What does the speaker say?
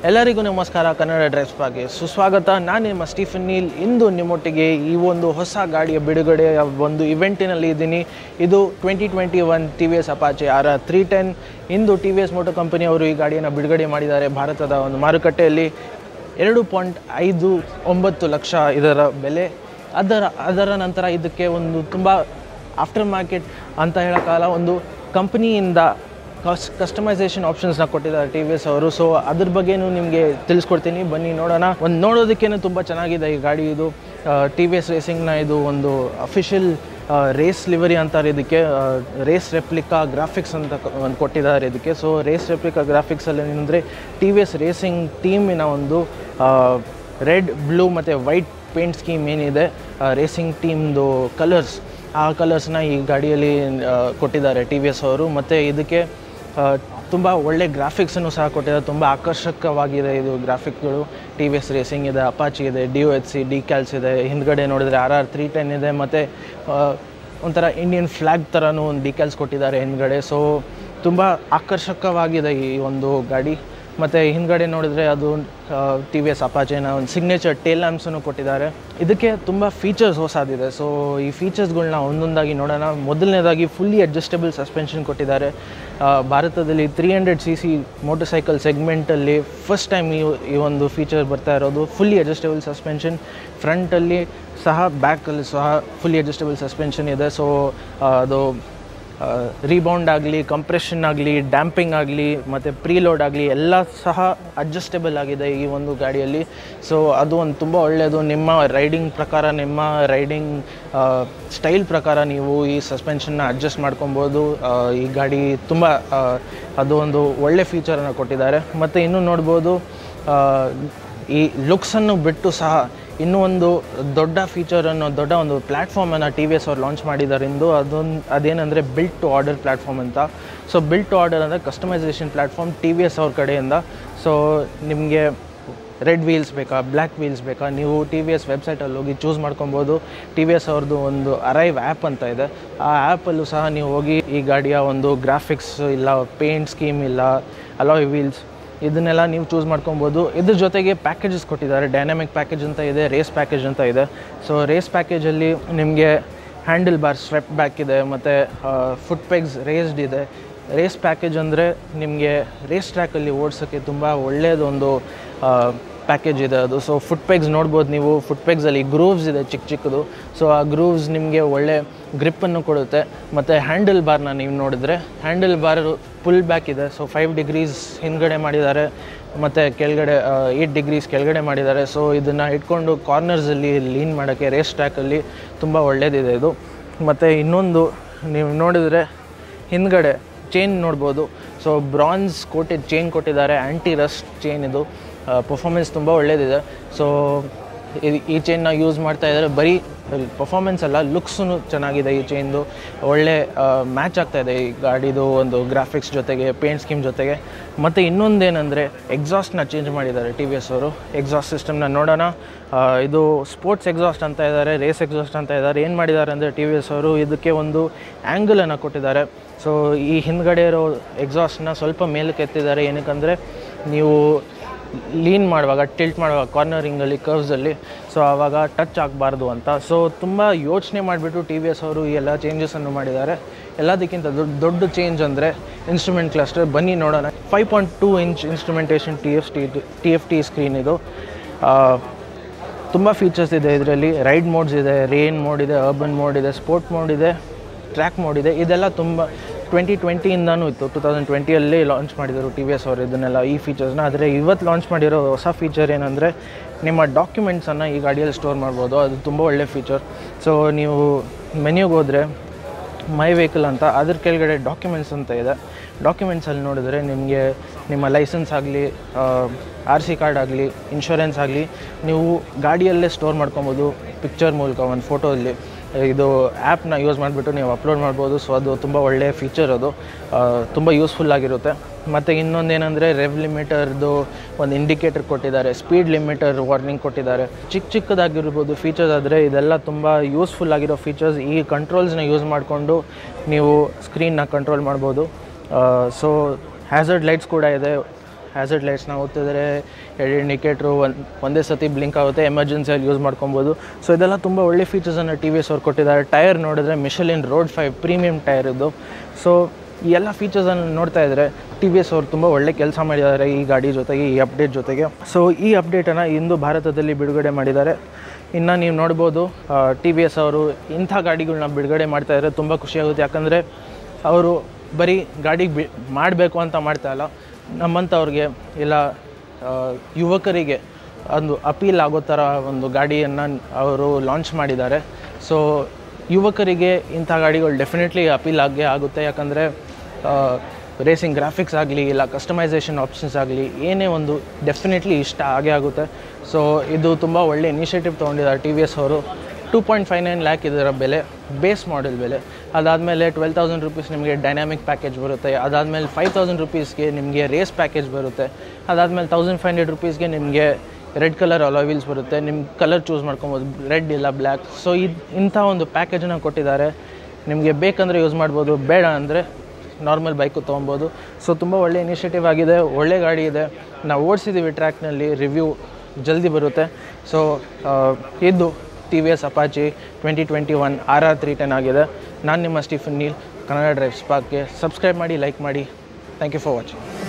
ಎಲ್ಲರಿಗೂ ನಮಸ್ಕಾರ ಕನ್ನಡ ಡ್ರೈವ್ಸ್ ಬಗ್ಗೆ ಸುಸ್ವಾಗತ ನಾನು ನಿಮ್ಮ ಸ್ಟೀಫನ್ ನೀಲ್ ಇಂದು ನಿಮ್ಮೊಟ್ಟಿಗೆ ಈ ಒಂದು ಹೊಸ ಗಾಡಿಯ ಬಿಡುಗಡೆಯ ಒಂದು ಇವೆಂಟಿನಲ್ಲಿ ಇದ್ದೀನಿ ಇದು twenty twenty one T V S Apache R R three ten ಇಂದು ಟಿ ವಿ ಎಸ್ ಮೋಟರ್ ಕಂಪನಿಯವರು ಈ ಗಾಡಿಯನ್ನು ಬಿಡುಗಡೆ ಮಾಡಿದ್ದಾರೆ ಭಾರತದ ಒಂದು ಮಾರುಕಟ್ಟೆಯಲ್ಲಿ ಎರಡು ಪಾಯಿಂಟ್ ಐದು ಒಂಬತ್ತು ಲಕ್ಷ ಇದರ ಬೆಲೆ ಅದರ ಅದರ ನಂತರ ಇದಕ್ಕೆ ಒಂದು ತುಂಬ ಆಫ್ಟರ್ ಮಾರ್ಕೆಟ್ ಅಂತ ಹೇಳೋಕ್ಕಾಗಲ್ಲ ಒಂದು ಕಂಪನಿಯಿಂದ ಕಸ್ ಕಸ್ಟಮೈಸೇಷನ್ ಆಪ್ಷನ್ಸ್ನ ಕೊಟ್ಟಿದ್ದಾರೆ ಟಿ ವಿ ಎಸ್ ಅವರು ಸೊ ಅದ್ರ ಬಗ್ಗೆನೂ ನಿಮಗೆ ತಿಳಿಸ್ಕೊಡ್ತೀನಿ ಬನ್ನಿ ನೋಡೋಣ ಒಂದು ನೋಡೋದಕ್ಕೇನು ತುಂಬ ಚೆನ್ನಾಗಿದೆ ಈ ಗಾಡಿ ಇದು ಟಿ ವಿ ಎಸ್ ರೇಸಿಂಗ್ನ ಇದು ಒಂದು ಅಫಿಷಿಯಲ್ ರೇಸ್ ಲಿವರಿ ಅಂತಾರೆ ಇದಕ್ಕೆ ರೇಸ್ ರೆಪ್ಲಿಕಾ ಗ್ರಾಫಿಕ್ಸ್ ಅಂತ ಕ- ಒಂದು ಕೊಟ್ಟಿದ್ದಾರೆ ಇದಕ್ಕೆ ಸೊ ರೇಸ್ ರೆಪ್ಲಿಕಾ ಗ್ರಾಫಿಕ್ಸಲ್ಲಿ ಏನಂದರೆ ಟಿ ವಿ ಎಸ್ ರೇಸಿಂಗ್ ಟೀಮಿನ ಒಂದು ರೆಡ್ ಬ್ಲೂ ಮತ್ತು ವೈಟ್ ಪೇಂಟ್ ಸ್ಕೀಮ್ ಏನಿದೆ ರೇಸಿಂಗ್ ಟೀಮ್ದು ಕಲರ್ಸ್ ಆ ಕಲರ್ಸ್ನ ಈ ಗಾಡಿಯಲ್ಲಿ ಆ, ಕೊಟ್ಟಿದ್ದಾರೆ ಟಿ ವಿ ಎಸ್ ಅವರು ಮತ್ತು ಇದಕ್ಕೆ ತುಂಬ ಒಳ್ಳೆ ಗ್ರಾಫಿಕ್ಸನ್ನು ಸಹ ಕೊಟ್ಟಿದ್ದಾರೆ ತುಂಬ ಆಕರ್ಷಕವಾಗಿದೆ ಇದು ಗ್ರಾಫಿಕ್ಗಳು ಟಿ ವಿ ಎಸ್ ರೇಸಿಂಗ್ ಇದೆ ಅಪಾಚಿ ಇದೆ D O H C decals ಇದೆ ಹಿಂದ್ಗಡೆ ನೋಡಿದರೆ ಆರ್ ಆರ್ ತ್ರೀ ಟೆನ್ ಇದೆ ಮತ್ತು ಒಂಥರ ಇಂಡಿಯನ್ ಫ್ಲ್ಯಾಗ್ ಥರನೂ ಒಂದು ಡಿಕ್ಯಾಲ್ಸ್ ಕೊಟ್ಟಿದ್ದಾರೆ ಹಿಂದ್ಗಡೆ ಸೊ ತುಂಬ ಆಕರ್ಷಕವಾಗಿದೆ ಈ ಒಂದು ಗಾಡಿ ಮತ್ತು ಹಿಂದ್ಗಡೆ ನೋಡಿದರೆ ಅದು ಟಿ ವಿ ಎಸ್ ಅಪಾಚೆನ ಒಂದು ಸಿಗ್ನೇಚರ್ ಟೇಲ್ ಲ್ಯಾಂಪ್ಸನ್ನು ಕೊಟ್ಟಿದ್ದಾರೆ ಇದಕ್ಕೆ ತುಂಬ ಫೀಚರ್ಸ್ ಹೊಸದಿದೆ ಸೊ ಈ ಫೀಚರ್ಸ್ಗಳನ್ನ ಒಂದೊಂದಾಗಿ ನೋಡೋಣ ಮೊದಲನೇದಾಗಿ ಫುಲ್ಲಿ ಅಡ್ಜಸ್ಟಬಲ್ ಸಸ್ಪೆನ್ಷನ್ ಕೊಟ್ಟಿದ್ದಾರೆ ಆ, ಭಾರತದಲ್ಲಿ three hundred C C motorcycle ಸೆಗ್ಮೆಂಟಲ್ಲಿ ಫಸ್ಟ್ ಟೈಮ್ ಈ ಈ ಒಂದು ಫೀಚರ್ ಬರ್ತಾ ಇರೋದು ಫುಲ್ಲಿ ಅಡ್ಜಸ್ಟಬಲ್ ಸಸ್ಪೆನ್ಷನ್ ಫ್ರಂಟಲ್ಲಿ ಸಹ ಬ್ಯಾಕಲ್ಲಿ ಸಹ ಫುಲ್ಲಿ ಅಡ್ಜಸ್ಟಬಲ್ ಸಸ್ಪೆನ್ಷನ್ ಇದೆ ಸೊ ಅದು ರೀಬೌಂಡ್ ಆಗಲಿ ಕಂಪ್ರೆಷನ್ ಆಗಲಿ ಡ್ಯಾಂಪಿಂಗ್ ಆಗಲಿ ಮತ್ತು ಪ್ರೀಲೋಡ್ ಆಗಲಿ ಎಲ್ಲ ಸಹ ಅಡ್ಜಸ್ಟೇಬಲ್ ಆಗಿದೆ ಈ ಒಂದು ಗಾಡಿಯಲ್ಲಿ ಸೊ ಅದು ಒಂದು ತುಂಬ ಒಳ್ಳೆಯದು ನಿಮ್ಮ ರೈಡಿಂಗ್ ಪ್ರಕಾರ ನಿಮ್ಮ ರೈಡಿಂಗ್ ಸ್ಟೈಲ್ ಪ್ರಕಾರ ನೀವು ಈ ಸಸ್ಪೆನ್ಷನ್ನ ಅಡ್ಜಸ್ಟ್ ಮಾಡ್ಕೊಬೋದು ಆ, ಈ ಗಾಡಿ ತುಂಬ ಆ, ಅದು ಒಂದು ಒಳ್ಳೆ ಫೀಚರನ್ನು ಕೊಟ್ಟಿದ್ದಾರೆ ಮತ್ತು ಇನ್ನೂ ನೋಡ್ಬೋದು ಆ, ಈ ಲುಕ್ಸನ್ನು ಬಿಟ್ಟು ಸಹ ಇನ್ನೂ ಒಂದು ದೊಡ್ಡ ಫೀಚರನ್ನು ದೊಡ್ಡ ಒಂದು ಪ್ಲ್ಯಾಟ್ಫಾರ್ಮನ್ನು ಟಿ ವಿ ಎಸ್ ಅವ್ರು ಲಾಂಚ್ ಮಾಡಿದ್ದಾರೆ ಇಂದು ಅದೊಂದು ಅದೇನೆಂದರೆ ಬಿಲ್ಟ್ ಟು ಆರ್ಡರ್ ಪ್ಲ್ಯಾಟ್ಫಾರ್ಮ್ ಅಂತ ಸೊ ಬಿಲ್ಟ್ ಟು ಆರ್ಡರ್ ಅಂದರೆ customisation platform T V S ಅವ್ರ ಕಡೆಯಿಂದ ಸೊ ನಿಮಗೆ ರೆಡ್ ವೀಲ್ಸ್ ಬೇಕಾ ಬ್ಲ್ಯಾಕ್ ವೀಲ್ಸ್ ಬೇಕಾ ನೀವು ಟಿ ವಿ ಎಸ್ ವೆಬ್ಸೈಟಲ್ಲಿ ಹೋಗಿ ಚೂಸ್ ಮಾಡ್ಕೊಬೋದು ಟಿ ವಿ ಎಸ್ ಅವ್ರದ್ದು ಒಂದು ಅರೈವ್ ಆ್ಯಪ್ ಅಂತ ಇದೆ ಆ ಆ್ಯಪಲ್ಲೂ ಸಹ ನೀವು ಹೋಗಿ ಈ ಗಾಡಿಯ ಒಂದು ಗ್ರಾಫಿಕ್ಸ್ ಇಲ್ಲ ಪೇಂಟ್ ಸ್ಕೀಮ್ ಇಲ್ಲ ಅಲಾಯ್ ವೀಲ್ಸ್ ಇದನ್ನೆಲ್ಲ ನೀವು ಚೂಸ್ ಮಾಡ್ಕೊಬೋದು ಇದ್ರ ಜೊತೆಗೆ ಪ್ಯಾಕೇಜಸ್ ಕೊಟ್ಟಿದ್ದಾರೆ ಡೈನಾಮಿಕ್ ಪ್ಯಾಕೇಜ್ ಅಂತ ಇದೆ ರೇಸ್ ಪ್ಯಾಕೇಜ್ ಅಂತ ಇದೆ ಸೊ ರೇಸ್ ಪ್ಯಾಕೇಜಲ್ಲಿ ನಿಮಗೆ ಹ್ಯಾಂಡಲ್ ಬಾರ್ ಸ್ವೆಪ್ ಬ್ಯಾಕ್ ಇದೆ ಮತ್ತು ಫುಟ್ ಪೆಗ್ಸ್ ರೇಸ್ಡ್ ಇದೆ ರೇಸ್ ಪ್ಯಾಕೇಜ್ ಅಂದರೆ ನಿಮಗೆ ರೇಸ್ ಟ್ರ್ಯಾಕಲ್ಲಿ ಓಡಿಸೋಕ್ಕೆ ತುಂಬ ಒಳ್ಳೆಯದೊಂದು ಪ್ಯಾಕೇಜ್ ಇದೆ ಅದು ಸೊ ಫುಟ್ ಪೆಗ್ಸ್ ನೋಡ್ಬೋದು ನೀವು ಫುಟ್ ಪೆಗ್ಸಲ್ಲಿ ಗ್ರೂವ್ಸ್ ಇದೆ ಚಿಕ್ಕ ಚಿಕ್ಕದು ಸೊ ಆ ಗ್ರೂವ್ಸ್ ನಿಮಗೆ ಒಳ್ಳೆ ಗ್ರಿಪ್ಪನ್ನು ಕೊಡುತ್ತೆ ಮತ್ತು ಹ್ಯಾಂಡಲ್ ಬಾರ್ನ ನೀವು ನೋಡಿದ್ರೆ ಹ್ಯಾಂಡಲ್ ಬಾರ್ ಫುಲ್ ಬ್ಯಾಕ್ ಇದೆ ಸೊ ಫೈವ್ ಡಿಗ್ರೀಸ್ ಹಿಂದ್ಗಡೆ ಮಾಡಿದ್ದಾರೆ ಮತ್ತು ಕೆಳಗಡೆ ಏಯ್ಟ್ ಡಿಗ್ರೀಸ್ ಕೆಳಗಡೆ ಮಾಡಿದ್ದಾರೆ ಸೊ ಇದನ್ನು ಇಟ್ಕೊಂಡು ಕಾರ್ನರ್ಸಲ್ಲಿ ಲೀನ್ ಮಾಡೋಕ್ಕೆ ರೇಸ್ ಟ್ರ್ಯಾಕಲ್ಲಿ ತುಂಬ ಒಳ್ಳೆಯದಿದೆ ಇದು ಮತ್ತು ಇನ್ನೊಂದು ನೀವು ನೋಡಿದರೆ ಹಿಂದ್ಗಡೆ ಚೈನ್ ನೋಡ್ಬೋದು ಸೊ ಬ್ರಾನ್ಸ್ ಕೋಟೆಡ್ ಚೈನ್ ಕೊಟ್ಟಿದ್ದಾರೆ ಆ್ಯಂಟಿ ರಸ್ಟ್ ಚೈನ್ ಇದು ಪರ್ಫಾಮೆನ್ಸ್ ತುಂಬ ಒಳ್ಳೆಯದಿದೆ ಸೊ ಈ ಚೈನ್ನ ಯೂಸ್ ಮಾಡ್ತಾ ಇದ್ದಾರೆ ಬರೀ ಪರ್ಫಾಮೆನ್ಸ್ ಅಲ್ಲ ಲುಕ್ಸೂ ಚೆನ್ನಾಗಿದೆ ಈ ಚೈನ್ದು ಒಳ್ಳೆ ಮ್ಯಾಚ್ ಆಗ್ತಾ ಇದೆ ಈ ಗಾಡಿದು ಒಂದು ಗ್ರಾಫಿಕ್ಸ್ ಜೊತೆಗೆ ಪೇಂಟ್ ಸ್ಕೀಮ್ ಜೊತೆಗೆ ಮತ್ತು ಇನ್ನೊಂದೇನೆಂದರೆ ಎಕ್ಸಾಸ್ಟ್ನ ಚೇಂಜ್ ಮಾಡಿದ್ದಾರೆ ಟಿ ವಿ ಎಸ್ ಅವರು ಎಕ್ಸಾಸ್ಟ್ ಸಿಸ್ಟಮ್ನ ನೋಡೋಣ ಆ, ಇದು ಸ್ಪೋರ್ಟ್ಸ್ ಎಕ್ಸಾಸ್ಟ್ ಅಂತ ಇದ್ದಾರೆ ರೇಸ್ ಎಕ್ಸಾಸ್ಟ್ ಅಂತ ಇದ್ದಾರೆ ಏನು ಮಾಡಿದ್ದಾರೆ ಅಂದರೆ ಟಿ ವಿ ಎಸ್ ಅವರು ಇದಕ್ಕೆ ಒಂದು ಆ್ಯಂಗಲನ್ನು ಕೊಟ್ಟಿದ್ದಾರೆ ಸೊ ಈ ಹಿಂದ್ಗಡೆ ಇರೋ ಎಕ್ಸಾಸ್ಟ್ನ ಸ್ವಲ್ಪ ಮೇಲಕ್ಕೆ ಎತ್ತಿದ್ದಾರೆ ಏನಕ್ಕಂದರೆ ನೀವು ಲೀನ್ ಮಾಡುವಾಗ ಟಿಲ್ಟ್ ಮಾಡುವಾಗ ಕಾರ್ನರಿಂಗಲ್ಲಿ ಕರ್ವ್ಸಲ್ಲಿ ಸೊ ಆವಾಗ ಟಚ್ ಆಗಬಾರ್ದು ಅಂತ ಸೊ ತುಂಬ ಯೋಚನೆ ಮಾಡಿಬಿಟ್ಟು ಟಿ ವಿ ಎಸ್ ಅವರು ಈ ಎಲ್ಲ ಚೇಂಜಸನ್ನು ಮಾಡಿದ್ದಾರೆ ಎಲ್ಲದಕ್ಕಿಂತ ದೊಡ್ಡ ದೊಡ್ಡ ಚೇಂಜ್ ಅಂದರೆ ಇನ್ಸ್ಟ್ರೂಮೆಂಟ್ ಕ್ಲಸ್ಟರ್ ಬನ್ನಿ ನೋಡೋಣ five point two inch instrumentation T F T T F T screen ಇದು ಆ, ತುಂಬ ಫೀಚರ್ಸ್ ಇದೆ ಇದರಲ್ಲಿ ರೈಡ್ ಮೋಡ್ಸ್ ಇದೆ ರೇನ್ ಮೋಡ್ ಇದೆ ಅರ್ಬನ್ ಮೋಡ್ ಇದೆ ಸ್ಪೋರ್ಟ್ ಮೋಡ್ ಇದೆ ಟ್ರ್ಯಾಕ್ ಮೋಡ್ ಇದೆ ಇದೆಲ್ಲ ತುಂಬ ಟ್ವೆಂಟಿ ಟ್ವೆಂಟಿಯಿಂದನೂ ಇತ್ತು ಟು ತೌಸಂಡ್ ಟ್ವೆಂಟಿಯಲ್ಲಿ ಲಾಂಚ್ ಮಾಡಿದರು ಟಿ ವಿ ಎಸ್ ಅವರು ಇದನ್ನೆಲ್ಲ ಈ ಫೀಚರ್ಸ್ನ ಆದರೆ ಇವತ್ತು ಲಾಂಚ್ ಮಾಡಿರೋ ಹೊಸ ಫೀಚರ್ ಏನಂದರೆ ನಿಮ್ಮ ಡಾಕ್ಯುಮೆಂಟ್ಸನ್ನು ಈ ಗಾಡಿಯಲ್ಲಿ ಸ್ಟೋರ್ ಮಾಡ್ಬೋದು ಅದು ತುಂಬ ಒಳ್ಳೆ ಫೀಚರ್ ಸೊ ನೀವು ಮೆನ್ಯೂಗೆ ಹೋದರೆ ಮೈ ವೆಹಿಕಲ್ ಅಂತ ಅದ್ರ ಕೆಳಗಡೆ ಡಾಕ್ಯುಮೆಂಟ್ಸ್ ಅಂತ ಇದೆ ಡಾಕ್ಯುಮೆಂಟ್ಸಲ್ಲಿ ನೋಡಿದರೆ ನಿಮಗೆ ನಿಮ್ಮ ಲೈಸೆನ್ಸ್ ಆಗಲಿ ಆರ್ ಸಿ ಕಾರ್ಡ್ ಆಗಲಿ ಇನ್ಶೂರೆನ್ಸ್ ಆಗಲಿ ನೀವು ಗಾಡಿಯಲ್ಲೇ ಸ್ಟೋರ್ ಮಾಡ್ಕೊಬೋದು ಪಿಕ್ಚರ್ ಮೂಲಕ ಒಂದು ಫೋಟೋಲ್ಲಿ ಇದು ಆ್ಯಪ್ನ ಯೂಸ್ ಮಾಡಿಬಿಟ್ಟು ನೀವು ಅಪ್ಲೋಡ್ ಮಾಡ್ಬೋದು ಸೊ ಅದು ತುಂಬ ಒಳ್ಳೆಯ ಫೀಚರ್ ಅದು ಆ, ತುಂಬ ಯೂಸ್ಫುಲ್ ಆಗಿರುತ್ತೆ ಮತ್ತು ಇನ್ನೊಂದೇನೆಂದರೆ ರೆವ್ ಲಿಮಿಟರ್ದು ಒಂದು ಇಂಡಿಕೇಟರ್ ಕೊಟ್ಟಿದ್ದಾರೆ ಸ್ಪೀಡ್ ಲಿಮಿಟರ್ ವಾರ್ನಿಂಗ್ ಕೊಟ್ಟಿದ್ದಾರೆ ಚಿಕ್ಕ ಚಿಕ್ಕದಾಗಿರ್ಬೋದು ಫೀಚರ್ಸ್ ಆದರೆ ಇದೆಲ್ಲ ತುಂಬ ಯೂಸ್ಫುಲ್ ಆಗಿರೋ ಫೀಚರ್ಸ್ ಈ ಕಂಟ್ರೋಲ್ಸ್ನ ಯೂಸ್ ಮಾಡಿಕೊಂಡು ನೀವು ಸ್ಕ್ರೀನ್ನ ಕಂಟ್ರೋಲ್ ಮಾಡ್ಬೋದು ಸೊ ಹ್ಯಾಸರ್ಡ್ ಲೈಟ್ಸ್ ಕೂಡ ಇದೆ ಹ್ಯಾಸರ್ಡ್ ಲೈಟ್ಸ್ನ ಓದ್ತಿದ್ರೆ ಎರಡು ಇಂಡಿಕೇಟ್ರು ಒಂದು ಒಂದೇ ಸತಿ ಬ್ಲಿಂಕ್ ಆಗುತ್ತೆ ಎಮರ್ಜೆನ್ಸಿಯಲ್ಲಿ ಯೂಸ್ ಮಾಡ್ಕೊಬೋದು ಸೊ ಇದೆಲ್ಲ ತುಂಬ ಒಳ್ಳೆ ಫೀಚರ್ಸನ್ನು ಟಿ ವಿ ಎಸ್ ಅವ್ರು ಕೊಟ್ಟಿದ್ದಾರೆ ಟೈರ್ ನೋಡಿದ್ರೆ Michelin road five premium tyre ಇದು ಸೊ ಈ ಎಲ್ಲ ಫೀಚರ್ಸನ್ನು ನೋಡ್ತಾ ಇದ್ದರೆ ಟಿ ವಿ ಎಸ್ ಅವರು ತುಂಬ ಒಳ್ಳೆ ಕೆಲಸ ಮಾಡಿದ್ದಾರೆ ಈ ಗಾಡಿ ಜೊತೆಗೆ ಈ ಅಪ್ಡೇಟ್ ಜೊತೆಗೆ ಸೊ ಈ ಅಪ್ಡೇಟನ್ನು ಇಂದು ಭಾರತದಲ್ಲಿ ಬಿಡುಗಡೆ ಮಾಡಿದ್ದಾರೆ ಇನ್ನು ನೀವು ನೋಡ್ಬೋದು ಟಿ ವಿ ಎಸ್ ಅವರು ಇಂಥ ಗಾಡಿಗಳನ್ನ ಬಿಡುಗಡೆ ಮಾಡ್ತಾ ಇದ್ದಾರೆ ತುಂಬ ಖುಷಿಯಾಗುತ್ತೆ ಯಾಕಂದರೆ ಅವರು ಬರೀ ಗಾಡಿಗೆ ಬಿ ಮಾಡಬೇಕು ಅಂತ ಮಾಡ್ತಾ ಇಲ್ಲ ನಮ್ಮಂಥವ್ರಿಗೆ ಇಲ್ಲ ಆ, ಯುವಕರಿಗೆ ಒಂದು ಅಪೀಲ್ ಆಗೋ ಥರ ಒಂದು ಗಾಡಿಯನ್ನು ಅವರು ಲಾಂಚ್ ಮಾಡಿದ್ದಾರೆ ಸೊ ಯುವಕರಿಗೆ ಇಂಥ ಗಾಡಿಗಳು ಡೆಫಿನೆಟ್ಲಿ ಅಪೀಲ್ ಆಗೇ ಆಗುತ್ತೆ ಯಾಕಂದರೆ ರೇಸಿಂಗ್ ಗ್ರಾಫಿಕ್ಸ್ ಆಗಲಿ ಇಲ್ಲ ಕಸ್ಟಮೈಸೇಷನ್ ಆಪ್ಷನ್ಸ್ ಆಗಲಿ ಏನೇ ಒಂದು ಡೆಫಿನೆಟ್ಲಿ ಇಷ್ಟ ಆಗೇ ಆಗುತ್ತೆ ಸೊ ಇದು ತುಂಬ ಒಳ್ಳೆ ಇನಿಷಿಯೇಟಿವ್ ತೊಗೊಂಡಿದ್ದಾರೆ ಟಿ ವಿ ಎಸ್ ಅವರು two point five nine lakh ಇದರ ಬೆಲೆ ಬೇಸ್ ಮಾಡೆಲ್ ಬೆಲೆ ಅದಾದಮೇಲೆ ಟ್ವೆಲ್ ತೌಸಂಡ್ ರುಪೀಸ್ ನಿಮಗೆ ಡೈನಾಮಿಕ್ ಪ್ಯಾಕೇಜ್ ಬರುತ್ತೆ ಅದಾದಮೇಲೆ ಫೈವ್ ತೌಸಂಡ್ ರುಪೀಸ್ಗೆ ನಿಮಗೆ ರೇಸ್ ಪ್ಯಾಕೇಜ್ ಬರುತ್ತೆ ಅದಾದಮೇಲೆ ತೌಸಂಡ್ ಫೈವ್ ಹಂಡ್ರೆಡ್ ರುಪೀಸ್ಗೆ ನಿಮಗೆ ರೆಡ್ ಕಲರ್ ಅಲಾವಿಲ್ಸ್ ಬರುತ್ತೆ ನಿಮ್ಮ ಕಲರ್ ಚೂಸ್ ಮಾಡ್ಕೊಬೋದು ರೆಡ್ ಇಲ್ಲ ಬ್ಲ್ಯಾಕ್ ಸೊ ಇದು ಇಂಥ ಒಂದು ಪ್ಯಾಕೇಜನ್ನು ಕೊಟ್ಟಿದ್ದಾರೆ ನಿಮಗೆ ಬೇಕಂದರೆ ಯೂಸ್ ಮಾಡ್ಬೋದು ಬೇಡ ಅಂದರೆ ನಾರ್ಮಲ್ ಬೈಕು ತೊಗೊಬೋದು ಸೊ ತುಂಬ ಒಳ್ಳೆ ಇನಿಷಿಯೇಟಿವ್ ಆಗಿದೆ ಒಳ್ಳೆ ಗಾಡಿ ಇದೆ ನಾವು ಓಡಿಸಿದ್ದೀವಿ ಟ್ರ್ಯಾಕ್ನಲ್ಲಿ ರಿವ್ಯೂ ಜಲ್ದಿ ಬರುತ್ತೆ ಸೊ ಇದು T V S Apache twenty twenty one R R three ten ಆಗಿದೆ ನಾನು ನಿಮ್ಮ ಸ್ಟೀಫನ್ ನೀಲ್ ಕನ್ನಡ ಡ್ರೈವ್ ಸ್ಪಾಕ್ಗೆ ಸಬ್ಸ್ಕ್ರೈಬ್ ಮಾಡಿ ಲೈಕ್ ಮಾಡಿ ಥ್ಯಾಂಕ್ ಯು ಫಾರ್ ವಾಚಿಂಗ್